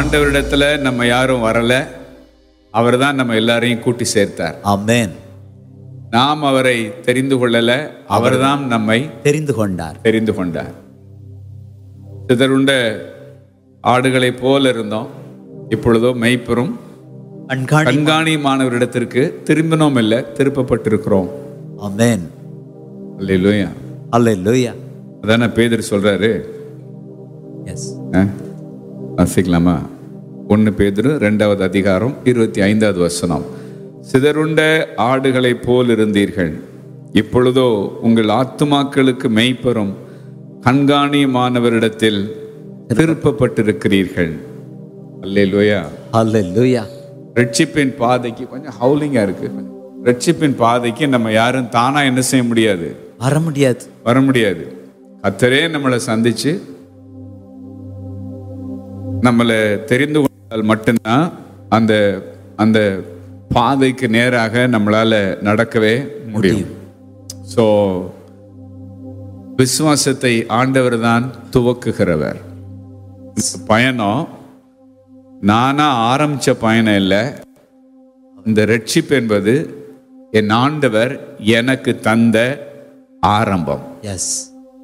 ஆண்டவரிடத்துல நம்ம யாரும் வரல அவர் தான் நம்ம எல்லாரையும் கூட்டி சேர்த்தார் ஆமென் நாம் அவரை தெரிந்து கொள்ளல அவர்தான் நம்மை தெரிந்து கொண்டார் தெரிந்து கொண்டார் சிதறுண்ட ஆடுகளைப் போல இருந்தோம் இப்பொழுதோ மெய்ப்பெரும் கண்காணி கண்காணியமானவரிடத்திற்கு திரும்பினோம் இல்லை திருப்பப்பட்டிருக்கிறோம் ஆமென் அல்லேலூயா அல்லேலூயா அதானே பேதர் சொல்றாரு எஸ் ஆ? வாசிக்கலாமா ஒன்று பேதுரு ரெண்டாவது அதிகாரம் இருபத்தி ஐந்தாவது வசனம் சிதறுண்ட ஆடுகளைப் போல் இருந்தீர்கள் இப்பொழுதோ உங்கள் ஆத்துமாக்களுக்கு மெய்ப்பெறும் கண்காணியமானவரிடத்தில் திருப்பப்பட்டிருக்கிறீர்கள் அல்லேலூயா அல்லேலூயா ரட்சிப்பின் பாதைக்கு கொஞ்சம் ஹவுலிங்கா இருக்கு ரட்சிப்பின் பாதைக்கு நம்ம யாரும் தானா என்ன செய்ய முடியாது வர முடியாது வர முடியாது கத்தரே நம்மளை சந்திச்சு நம்மளை தெரிந்து கொண்டால் மட்டும்தான் அந்த அந்த பாதைக்கு நேராக நம்மளால நடக்கவே முடியும் ஸோ விசுவாசத்தை ஆண்டவர் தான் துவக்குகிறவர் இந்த பயணம் நானா ஆரம்பிச்ச பயணம் இல்லை இந்த ரட்சிப்பு என்பது என் ஆண்டவர் எனக்கு தந்த ஆரம்பம் எஸ்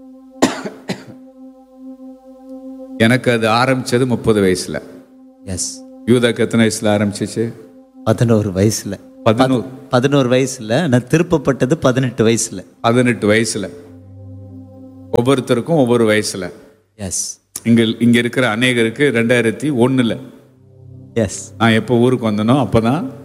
எனக்கு அது ஆரம்பிச்சது முப்பது வயசுல எஸ் யூதாக்கு எத்தனை வயசுல ஆரம்பிச்சிச்சு பதினோரு வயசுல பதினோரு பதினோரு வயசுல நான் திருப்பப்பட்டது பதினெட்டு வயசுல பதினெட்டு வயசுல ஒவ்வொருத்தருக்கும் ஒவ்வொரு வயசுல எஸ் இங்க இங்க இருக்கிற அநேகருக்கு ரெண்டாயிரத்தி ஒண்ணுல எஸ் நான் எப்போ ஊருக்கு வந்தனோ அப்பதான்